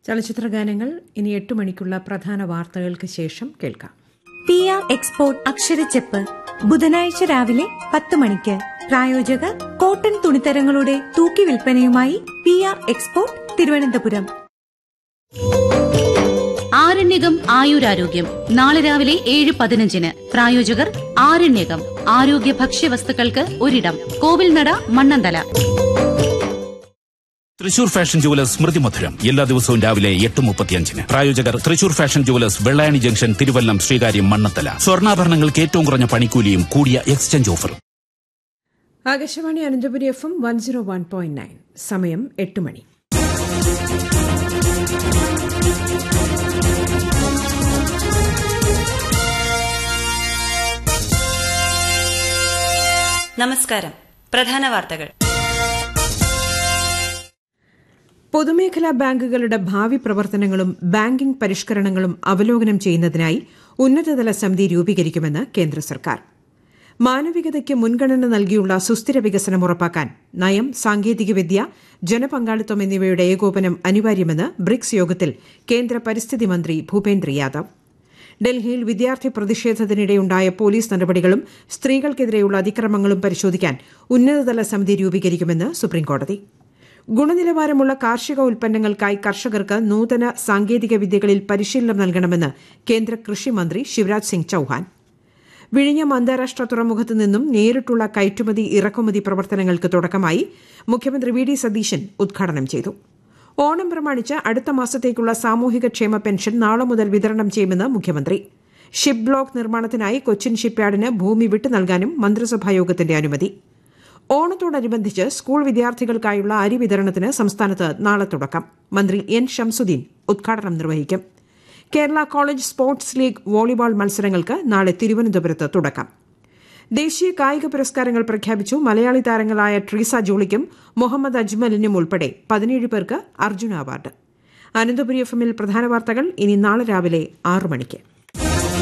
ചലച്ചിത്ര ഗാനങ്ങൾ ഇനി എട്ട് മണിക്കുള്ള പ്രധാന വാർത്തകൾക്ക് ശേഷം കേൾക്കാം പി ആർ എക്സ്പോർട്ട് അക്ഷരച്ചെപ്പ് ബുധനാഴ്ച രാവിലെ പത്ത് മണിക്ക് പ്രായോജകർ കോട്ടൺ തുണിത്തരങ്ങളുടെ തൂക്കി വിൽപ്പനയുമായി P R export Thiruvananthapuram Aranyakam ആയുരാരോഗ്യം നാളെ രാവിലെ ഏഴ് പതിനഞ്ചിന് പ്രായോജകർ ആരണ്യകം ആരോഗ്യ ഭക്ഷ്യവസ്തുക്കൾക്ക് ഒരിടം കോവിൽനട മണ്ണന്തല തൃശൂർ ഫാഷൻ ജുവലേഴ്സ് സ്മൃതി മധുരം എല്ലാ ദിവസവും രാവിലെ എട്ട് മുപ്പത്തിയഞ്ചിന് പ്രായോജകർ Thrissur fashion jewellers Vellayani junction Thiruvallam Sreekaryam Mannanthala സ്വർണ്ണാഭരണങ്ങൾക്ക് ഏറ്റവും കുറഞ്ഞ പണിക്കൂലിയും കൂടിയ എക്സ്ചേഞ്ച് ഓഫറും Akashvani Ananthapuri F M one zero one point nine സമയം എട്ട് മണി നമസ്കാരം പ്രധാന വാർത്തകൾ പൊതുമേഖലാ ബാങ്കുകളുടെ ഭാവി പ്രവർത്തനങ്ങളും ബാങ്കിംഗ് പരിഷ്കരണങ്ങളും അവലോകനം ചെയ്യുന്നതിനായി ഉന്നതതല സമിതി രൂപീകരിക്കുമെന്ന് കേന്ദ്ര സർക്കാർ മാനവികതയ്ക്ക് മുൻഗണന നൽകിയുള്ള സുസ്ഥിര വികസനം ഉറപ്പാക്കാൻ നയം സാങ്കേതികവിദ്യ ജനപങ്കാളിത്തം എന്നിവയുടെ ഏകോപനം അനിവാര്യമെന്ന് ബ്രിക്സ് യോഗത്തിൽ കേന്ദ്ര പരിസ്ഥിതി മന്ത്രി ഭൂപേന്ദ്ര യാദവ് ഡൽഹിയിൽ വിദ്യാർത്ഥി പ്രതിഷേധത്തിനിടെയുണ്ടായ പോലീസ് നടപടികളും സ്ത്രീകൾക്കെതിരെയുള്ള അതിക്രമങ്ങളും പരിശോധിക്കാൻ ഉന്നതതല സമിതി രൂപീകരിക്കുമെന്ന് സുപ്രീംകോടതി ഗുണനിലവാരമുള്ള കാർഷിക ഉൽപ്പന്നങ്ങൾക്കായി കർഷകർക്ക് നൂതന സാങ്കേതിക വിദ്യകളിൽ പരിശീലനം നൽകണമെന്ന് കേന്ദ്ര കൃഷിമന്ത്രി ശിവരാജ് സിംഗ് ചൌഹാൻ വിഴിഞ്ഞം അന്താരാഷ്ട്ര തുറമുഖത്ത് നിന്നും നേരിട്ടുള്ള കയറ്റുമതി ഇറക്കുമതി പ്രവർത്തനങ്ങൾക്ക് തുടക്കമായി മുഖ്യമന്ത്രി വി ഡി സതീശൻ ഉദ്ഘാടനം ചെയ്തു ഓണം പ്രമാണിച്ച് അടുത്ത മാസത്തേക്കുള്ള സാമൂഹിക ക്ഷേമ പെൻഷൻ നാളെ മുതൽ വിതരണം ചെയ്യുമെന്ന് മുഖ്യമന്ത്രി ഷിപ്പ് ബ്ലോക്ക് നിർമ്മാണത്തിനായി കൊച്ചിൻ ഷിപ്പ്യാർഡിന് ഭൂമി വിട്ടു നൽകാനും മന്ത്രിസഭായോഗത്തിന്റെ അനുമതി ഓണത്തോടനുബന്ധിച്ച് സ്കൂൾ വിദ്യാർത്ഥികൾക്കായുള്ള അരി വിതരണത്തിന് സംസ്ഥാനത്ത് നാളെ തുടക്കം മന്ത്രി എൻ ഷംസുദ്ദീൻ ഉദ്ഘാടനം നിർവഹിക്കും Kerala college sports league volleyball മത്സരങ്ങൾക്ക് നാളെ തിരുവനന്തപുരത്ത് തുടക്കം ദേശീയ കായിക പുരസ്കാരങ്ങൾ പ്രഖ്യാപിച്ചു മലയാളി താരങ്ങളായ ട്രീസ ജോളിക്കും മുഹമ്മദ് അജ്മലിനും ഉൾപ്പെടെ പതിനേഴ് പേർക്ക് അർജുന അവാർഡ് അനന്തപുരി എഫ് എമ്മിൽ പ്രധാന വാർത്തകൾ ഇനി നാളെ രാവിലെ ആറു മണിക്ക്